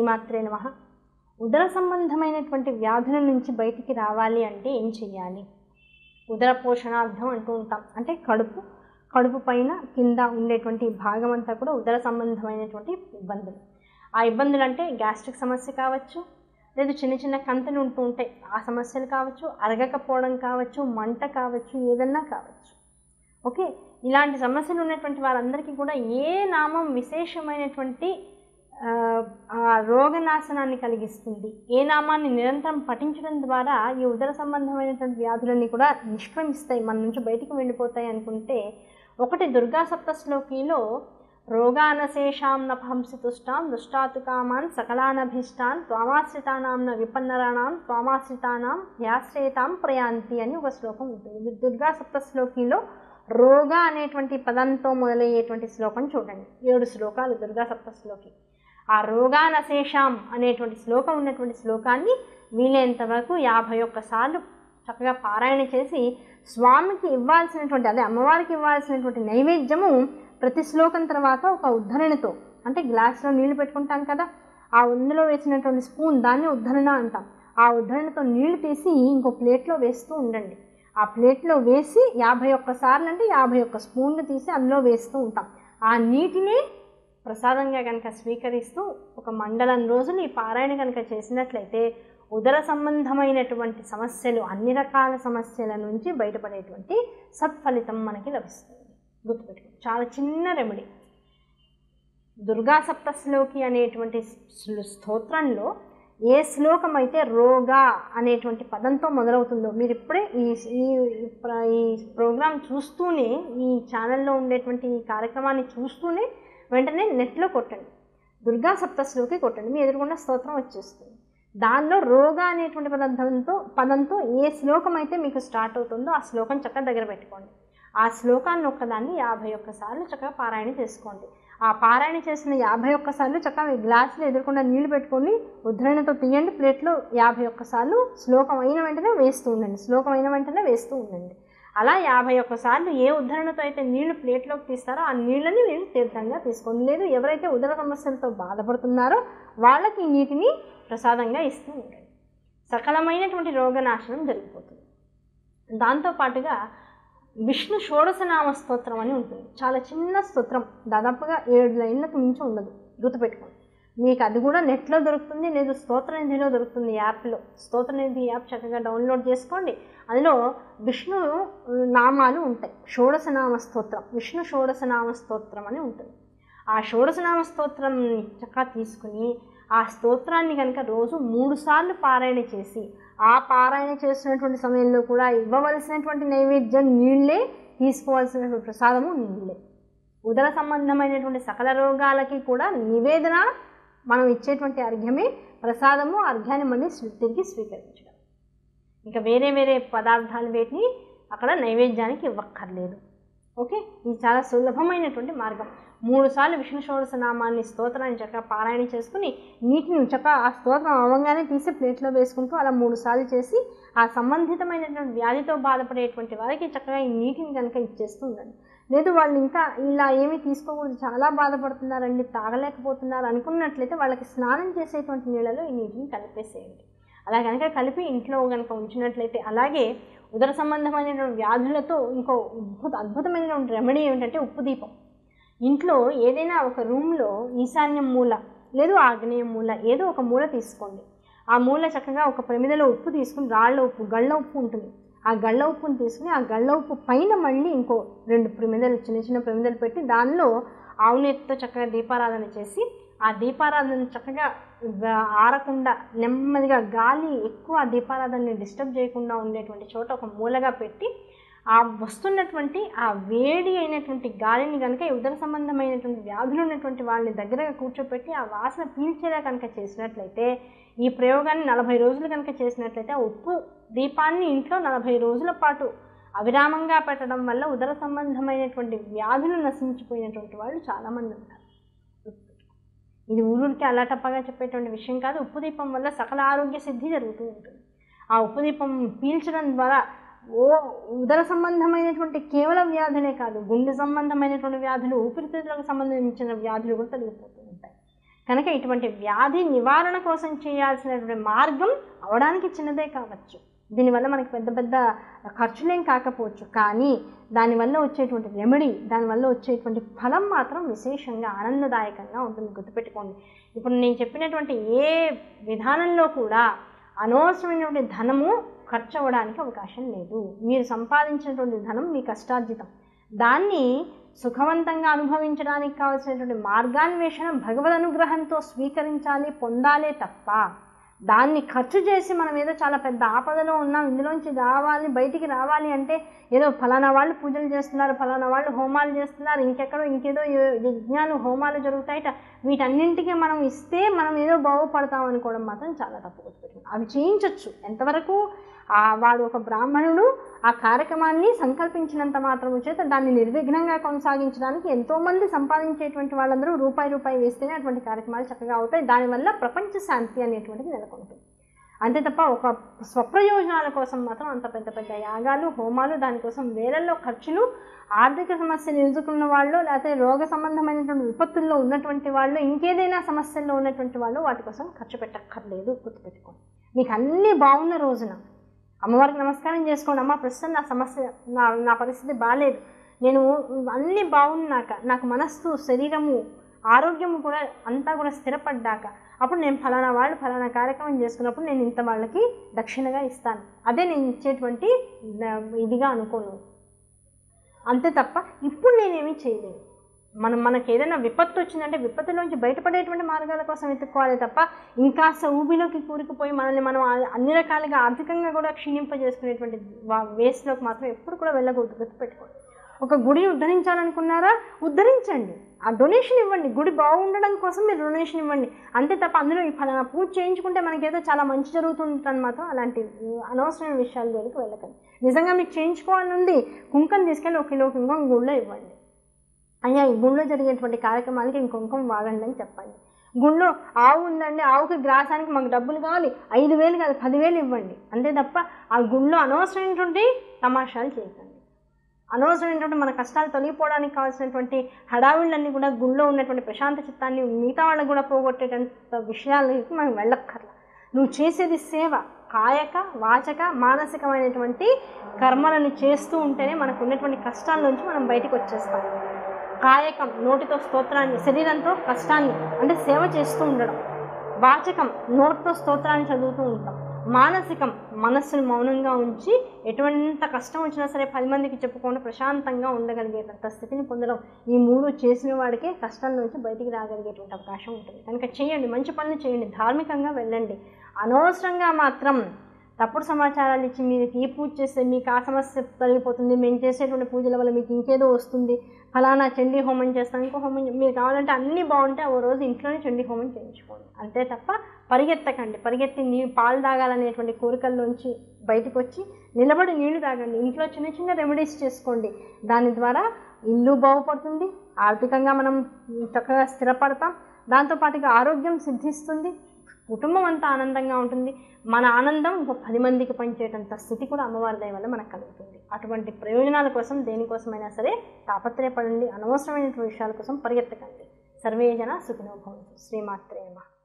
శ్రీమాత్రే నమ ఉదర సంబంధమైనటువంటి వ్యాధుల నుంచి బయటికి రావాలి అంటే ఏం చెయ్యాలి ఉదర పోషణార్థం అంటూ ఉంటాం అంటే కడుపు కడుపు పైన కింద ఉండేటువంటి భాగం అంతా కూడా ఉదర సంబంధమైనటువంటి ఇబ్బందులు ఆ ఇబ్బందులు అంటే గ్యాస్ట్రిక్ సమస్య కావచ్చు లేదు చిన్న చిన్న కంతులు ఉంటూ ఉంటాయి ఆ సమస్యలు కావచ్చు అరగకపోవడం కావచ్చు మంట కావచ్చు ఏదన్నా కావచ్చు ఓకే ఇలాంటి సమస్యలు ఉన్నటువంటి వారందరికీ కూడా ఏ నామం విశేషమైనటువంటి ఆ, ఆ రోగనాశనాన్ని కలిగిస్తుంది ఏ నామాన్ని నిరంతరం పఠించడం ద్వారా ఈ ఉదర సంబంధమైనటువంటి వ్యాధులన్నీ కూడా నిష్క్రమిస్తాయి మన నుంచి బయటికి వెళ్ళిపోతాయి అనుకుంటే ఒకటి దుర్గా సప్తశ్లోకిలో రోగానశేషాం నభంసితుష్టాం దుష్టాతుకామాన్ సకలానభీష్టాన్ త్వామాశ్రితానాంన విపన్నరాణాం త్వామాశ్రితానాం యాశ్రయతాం ప్రయాంతి అని ఒక శ్లోకం ఉంటుంది ఇది దుర్గా సప్తశ్లోకిలో రోగ అనేటువంటి పదంతో మొదలయ్యేటువంటి శ్లోకం చూడండి ఏడు శ్లోకాలు దుర్గా సప్తశ్లోకి ఆ రోగానశేషాం అనేటువంటి శ్లోకం ఉన్నటువంటి శ్లోకాన్ని వీలైనంత వరకు యాభై ఒక్కసార్లు చక్కగా పారాయణ చేసి స్వామికి ఇవ్వాల్సినటువంటి అదే అమ్మవారికి ఇవ్వాల్సినటువంటి నైవేద్యము ప్రతి శ్లోకం తర్వాత ఒక ఉద్ధరణతో అంటే గ్లాస్లో నీళ్లు పెట్టుకుంటాం కదా ఆ అందులో వేసినటువంటి స్పూన్ దాన్ని ఉద్ధరణ అంటాం ఆ ఉద్ధరణతో నీళ్లు తీసి ఇంకో ప్లేట్లో వేస్తూ ఉండండి ఆ ప్లేట్లో వేసి యాభై ఒక్క సార్లు అంటే యాభై ఒక్క స్పూన్లు తీసి అందులో వేస్తూ ఉంటాం ఆ నీటిని ప్రసాదంగా కనుక స్వీకరిస్తూ ఒక మండలం రోజులు ఈ పారాయణ కనుక చేసినట్లయితే ఉదర సంబంధమైనటువంటి సమస్యలు అన్ని రకాల సమస్యల నుంచి బయటపడేటువంటి సత్ఫలితం మనకి లభిస్తుంది గుర్తుపెట్టుకోండి చాలా చిన్న రెమెడీ దుర్గా సప్తశ్లోకి అనేటువంటి శ్లో- స్తోత్రంలో ఏ శ్లోకం అయితే రోగా అనేటువంటి పదంతో మొదలవుతుందో మీరు ఇప్పుడే ఈ ఈ ప్ర- ఈ ప్రోగ్రాం చూస్తూనే ఈ ఛానల్లో ఉండేటువంటి ఈ కార్యక్రమాన్ని చూస్తూనే వెంటనే నెట్లో కొట్టండి దుర్గా సప్తశ్లోకి కొట్టండి మీ ఎదురుగుండా స్తోత్రం వచ్చేస్తుంది దానిలో రోగా అనేటువంటి పదంతో పదంతో ఏ శ్లోకం అయితే మీకు స్టార్ట్ అవుతుందో ఆ శ్లోకం చక్కగా దగ్గర పెట్టుకోండి ఆ శ్లోకాన్ని ఒక్కదాన్ని యాభై ఒక్కసార్లు చక్కగా పారాయణ చేసుకోండి ఆ పారాయణ చేసిన యాభై ఒక్కసార్లు చక్కగా మీ గ్లాసులో ఎదుర్కొన్న నీళ్లు పెట్టుకొని ఉద్ధరణతో తీయండి ప్లేట్లో యాభై ఒక్కసార్లు శ్లోకం అయిన వెంటనే వేస్తూ ఉండండి శ్లోకం అయిన వెంటనే వేస్తూ ఉండండి అలా యాభై ఒక్కసార్లు ఏ ఉద్ధరణతో అయితే నీళ్లు ప్లేట్లోకి తీస్తారో ఆ నీళ్ళని మీరు తీర్థంగా తీసుకోండి లేదు ఎవరైతే ఉదర సమస్యలతో బాధపడుతున్నారో వాళ్ళకి ఈ నీటిని ప్రసాదంగా ఇస్తూ ఉండండి సకలమైనటువంటి రోగనాశనం జరిగిపోతుంది దాంతోపాటుగా విష్ణు షోడశనామ స్తోత్రం అని ఉంటుంది చాలా చిన్న స్తోత్రం దాదాపుగా ఏడు లైన్లకు మించి ఉండదు గుర్తుపెట్టుకోండి మీకు అది కూడా నెట్లో దొరుకుతుంది లేదు స్తోత్రనిధిలో దొరుకుతుంది యాప్లో స్తోత్రనిధి యాప్ చక్కగా డౌన్లోడ్ చేసుకోండి అందులో విష్ణు నామాలు ఉంటాయి షోడశనామ స్తోత్రం విష్ణు షోడశనామ స్తోత్రం అని ఉంటుంది ఆ షోడశనామ స్తోత్రం చక్కగా తీసుకుని ఆ స్తోత్రాన్ని కనుక రోజు మూడు సార్లు పారాయణ చేసి ఆ పారాయణ చేస్తున్నటువంటి సమయంలో కూడా ఇవ్వవలసినటువంటి నైవేద్యం నీళ్ళే తీసుకోవాల్సినటువంటి ప్రసాదము నీళ్ళే ఉదర సంబంధమైనటువంటి సకల రోగాలకి కూడా నివేదన మనం ఇచ్చేటువంటి అర్ఘ్యమే ప్రసాదము అర్ఘ్యాన్ని మళ్ళీ స్వీ- తిరిగి స్వీకరించడం ఇంకా వేరే వేరే పదార్థాలు వేటిని అక్కడ నైవేద్యానికి ఇవ్వక్కర్లేదు ఓకే ఇది చాలా సులభమైనటువంటి మార్గం మూడు సార్లు విష్ణు షోడశ నామాన్ని స్తోత్రాన్ని చక్కగా పారాయణ చేసుకుని నీటిని చక్కగా ఆ స్తోత్రం అవ్వగానే తీసి ప్లేట్లో వేసుకుంటూ అలా మూడు సార్లు చేసి ఆ సంబంధితమైనటువంటి వ్యాధితో బాధపడేటువంటి వారికి చక్కగా ఈ నీటిని కనుక ఇచ్చేస్తూ ఉండండి లేదు వాళ్ళు ఇంకా ఇలా ఏమీ తీసుకోకూడదు చాలా బాధపడుతున్నారండి తాగలేకపోతున్నారు అనుకున్నట్లయితే వాళ్ళకి స్నానం చేసేటువంటి నీళ్ళలో ఈ నీటిని కలిపేసేయండి అలా కనుక కలిపి ఇంట్లో కనుక ఉంచినట్లయితే అలాగే ఉదర సంబంధమైనటువంటి వ్యాధులతో ఇంకో అద్భుత అద్భుతమైనటువంటి రెమెడీ ఏమిటంటే ఉప్పు దీపం ఇంట్లో ఏదైనా ఒక రూమ్లో ఈశాన్యం మూల లేదు ఆగ్నేయం మూల ఏదో ఒక మూల తీసుకోండి ఆ మూల చక్కగా ఒక ప్రమిదలో ఉప్పు తీసుకుని రాళ్ళ ఉప్పు గళ్ళ ఉప్పు ఉంటుంది ఆ గళ్ళ ఉప్పుని తీసుకుని ఆ గళ్ళ ఉప్పు పైన మళ్ళీ ఇంకో రెండు ప్రమిదలు చిన్న చిన్న ప్రమిదలు పెట్టి దానిలో ఆవు నెత్తితో చక్కగా దీపారాధన చేసి ఆ దీపారాధన చక్కగా గా- ఆరకుండా నెమ్మదిగా గాలి ఎక్కువ ఆ దీపారాధనని డిస్టర్బ్ చేయకుండా ఉండేటువంటి చోట ఒక మూలగా పెట్టి ఆ వస్తున్నటువంటి ఆ వేడి అయినటువంటి గాలిని కనుక ఈ ఉదర సంబంధమైనటువంటి వ్యాధులు ఉన్నటువంటి వాళ్ళని దగ్గరగా కూర్చోపెట్టి ఆ వాసన పీల్చేలా కనుక చేసినట్లయితే ఈ ప్రయోగాన్ని నలభై రోజులు కనుక చేసినట్లయితే ఆ ఉప్పు దీపాన్ని ఇంట్లో నలభై రోజుల పాటు అవిరామంగా పెట్టడం వల్ల ఉదర సంబంధమైనటువంటి వ్యాధులు నశించిపోయినటువంటి వాళ్ళు చాలామంది ఉన్నారు ఇది ఊరూరికి అలాటప్పగా చెప్పేటువంటి విషయం కాదు ఉప్పు దీపం వల్ల సకల ఆరోగ్య సిద్ధి జరుగుతూ ఉంటుంది ఆ ఉప్పు దీపం పీల్చడం ద్వారా ఓ ఉదర సంబంధమైనటువంటి కేవల వ్యాధులే కాదు గుండె సంబంధమైనటువంటి వ్యాధులు ఊపిరితిత్తులకు సంబంధించిన వ్యాధులు కూడా తొలగిపోతూ ఉంటాయి కనుక ఇటువంటి వ్యాధి నివారణ కోసం చేయాల్సినటువంటి మార్గం అవడానికి చిన్నదే కావచ్చు దీనివల్ల మనకి పెద్ద పెద్ద ఖర్చులేం కాకపోవచ్చు కానీ దానివల్ల వచ్చేటువంటి రెమెడీ దానివల్ల వచ్చేటువంటి ఫలం మాత్రం విశేషంగా ఆనందదాయకంగా ఉంటుంది గుర్తుపెట్టుకోండి ఇప్పుడు నేను చెప్పినటువంటి ఏ విధానంలో కూడా అనవసరమైనటువంటి ధనము ఖర్చు అవ్వడానికి అవకాశం లేదు మీరు సంపాదించినటువంటి ధనం మీ కష్టార్జితం దాన్ని సుఖవంతంగా అనుభవించడానికి కావాల్సినటువంటి మార్గాన్వేషణ భగవద్ అనుగ్రహంతో స్వీకరించాలి పొందాలే తప్ప దాన్ని ఖర్చు చేసి మనం ఏదో చాలా పెద్ద ఆపదలో ఉన్నాం ఇందులోంచి రావాలి బయటికి రావాలి అంటే ఏదో ఫలానా వాళ్ళు పూజలు చేస్తున్నారు ఫలానా వాళ్ళు హోమాలు చేస్తున్నారు ఇంకెక్కడో ఇంకేదో ఏ- యజ్ఞాలు హోమాలు జరుగుతాయట వీటన్నింటికి మనం ఇస్తే మనం ఏదో బాగుపడతాం అనుకోవడం మాత్రం చాలా తప్పు గుర్తుపెట్టుకోండి అవి చేయించవచ్చు ఎంతవరకు ఆ వాడు ఒక బ్రాహ్మణుడు ఆ కార్యక్రమాన్ని సంకల్పించినంత మాత్రము చేత దాన్ని నిర్విఘ్నంగా కొనసాగించడానికి ఎంతోమంది సంపాదించేటువంటి వాళ్ళందరూ రూపాయి రూపాయి వేస్తేనే అటువంటి కార్యక్రమాలు చక్కగా అవుతాయి దానివల్ల ప్రపంచ శాంతి అనేటువంటిది నెలకొంటుంది అంతే తప్ప ఒక స్వప్రయోజనాల కోసం మాత్రం అంత పెద్ద పెద్ద యాగాలు హోమాలు దానికోసం వేలల్లో ఖర్చులు ఆర్థిక సమస్యలు ఎదుర్కొన్న వాళ్ళు లేకపోతే రోగ సంబంధమైనటువంటి విపత్తుల్లో ఉన్నటువంటి వాళ్ళు ఇంకేదైనా సమస్యల్లో ఉన్నటువంటి వాళ్ళు వాటి కోసం ఖర్చు పెట్టక్కర్లేదు గుర్తుపెట్టుకోండి మీకు అన్నీ బాగున్న రోజున అమ్మవారికి నమస్కారం చేసుకోండి అమ్మ ప్రస్తుతం నా సమస్య నా నా పరిస్థితి బాగాలేదు నేను అన్నీ బాగున్నాక నాకు మనస్సు శరీరము ఆరోగ్యము కూడా అంతా కూడా స్థిరపడ్డాక అప్పుడు నేను ఫలానా వాళ్ళు ఫలానా కార్యక్రమం చేసుకున్నప్పుడు నేను ఇంత వాళ్ళకి దక్షిణగా ఇస్తాను అదే నేను ఇచ్చేటువంటి ద- ఇదిగా అనుకోను అంతే తప్ప ఇప్పుడు నేనేమీ చేయలేను మనం మనకి ఏదైనా విపత్తు వచ్చిందంటే విపత్తులోంచి బయటపడేటువంటి మార్గాల కోసం వెతుక్కోవాలి తప్ప ఇంకాస్త ఊబిలోకి కూరుకుపోయి మనల్ని మనం ఆ- అన్ని రకాలుగా ఆర్థికంగా కూడా క్షీణింపజేసుకునేటువంటి వా- వేస్లోకి మాత్రం ఎప్పుడు కూడా వెళ్ళకూడదు గుర్తుపెట్టుకోండి ఒక గుడిని ఉద్ధరించాలనుకున్నారా ఉద్ధరించండి ఆ డొనేషన్ ఇవ్వండి గుడి బాగుండడం కోసం మీరు డొనేషన్ ఇవ్వండి అంతే తప్ప అందులో ఈ ఫలానా పూజ చేయించుకుంటే మనకేదో చాలా మంచి జరుగుతుందని మాత్రం అలాంటి ఉ, అనవసరమైన విషయాల జోలికి వెళ్ళకండి నిజంగా మీకు చేయించుకోవాలని ఉంది కుంకం తీసుకెళ్ళి ఒక కిలో కుంకం గుళ్ళో ఇవ్వండి అయ్యా ఈ గుళ్ళో జరిగేటువంటి కార్యక్రమానికి ఇంక కుంకం వాడండి అని చెప్పండి గుళ్ళో ఆవు ఉందండి ఆవుకి గ్రాసానికి మాకు డబ్బులు కావాలి ఐదు వేలు కాదు పదివేలు ఇవ్వండి అంతే తప్ప ఆ గుళ్ళో అనవసరమైనటువంటి తమాషాలు చేయకండి అనవసరమైనటువంటి మన కష్టాలు తొలగిపోవడానికి కావాల్సినటువంటి హడావిళ్ళన్నీ కూడా గుళ్ళో ఉన్నటువంటి ప్రశాంత చిత్తాన్ని మిగతా వాళ్ళకు కూడా పోగొట్టేటంత విషయాలకి మనం వెళ్ళక్కర్లా నువ్వు చేసేది సేవ కాయక వాచక మానసికమైనటువంటి కర్మలను చేస్తూ ఉంటేనే మనకు ఉన్నటువంటి కష్టాల నుంచి మనం బయటికి వచ్చేస్తాం కాయకం నోటితో స్తోత్రాన్ని శరీరంతో కష్టాన్ని అంటే సేవ చేస్తూ ఉండడం వాచకం నోటితో స్తోత్రాన్ని చదువుతూ ఉంటాం మానసికం మనస్సును మౌనంగా ఉంచి ఎటువంటి కష్టం వచ్చినా సరే పది మందికి చెప్పుకొని ప్రశాంతంగా ఉండగలిగేటంత స్థితిని పొందడం ఈ మూడు చేసిన వాడికే కష్టాల నుంచి బయటికి రాగలిగేటువంటి అవకాశం ఉంటుంది కనుక చేయండి మంచి పనులు చేయండి ధార్మికంగా వెళ్ళండి అనవసరంగా మాత్రం తప్పుడు సమాచారాలు ఇచ్చి మీరు ఈ పూజ చేస్తే మీకు ఆ సమస్య తొలగిపోతుంది మేము చేసేటువంటి పూజల వల్ల మీకు ఇంకేదో వస్తుంది ఫలానా చండీ హోమం చేస్తాం ఇంకో హోమం చే- మీరు కావాలంటే అన్నీ బాగుంటే ఓ రోజు ఇంట్లోనే చండీ హోమం చేయించుకోండి అంతే తప్ప పరిగెత్తకండి పరిగెత్తి నీ పాలు తాగాలనేటువంటి కోరికల్లోంచి బయటకు వచ్చి నిలబడి నీళ్లు తాగండి ఇంట్లో చిన్న చిన్న రెమెడీస్ చేసుకోండి దాని ద్వారా ఇల్లు బాగుపడుతుంది ఆర్థికంగా మనం చక్కగా స్థిరపడతాం దాంతోపాటుగా ఆరోగ్యం సిద్ధిస్తుంది కుటుంబం అంతా ఆనందంగా ఉంటుంది మన ఆనందం ఇంకో పది మందికి పంచేటంత స్థితి కూడా అమ్మవారి దయ వల్ల మనకు కలుగుతుంది అటువంటి ప్రయోజనాల కోసం దేనికోసమైనా సరే తాపత్రయపడండి అనవసరమైన విషయాల కోసం పరిగెత్తకండి సర్వే జన సుఖినో భవంతు శ్రీమాత్రే నమః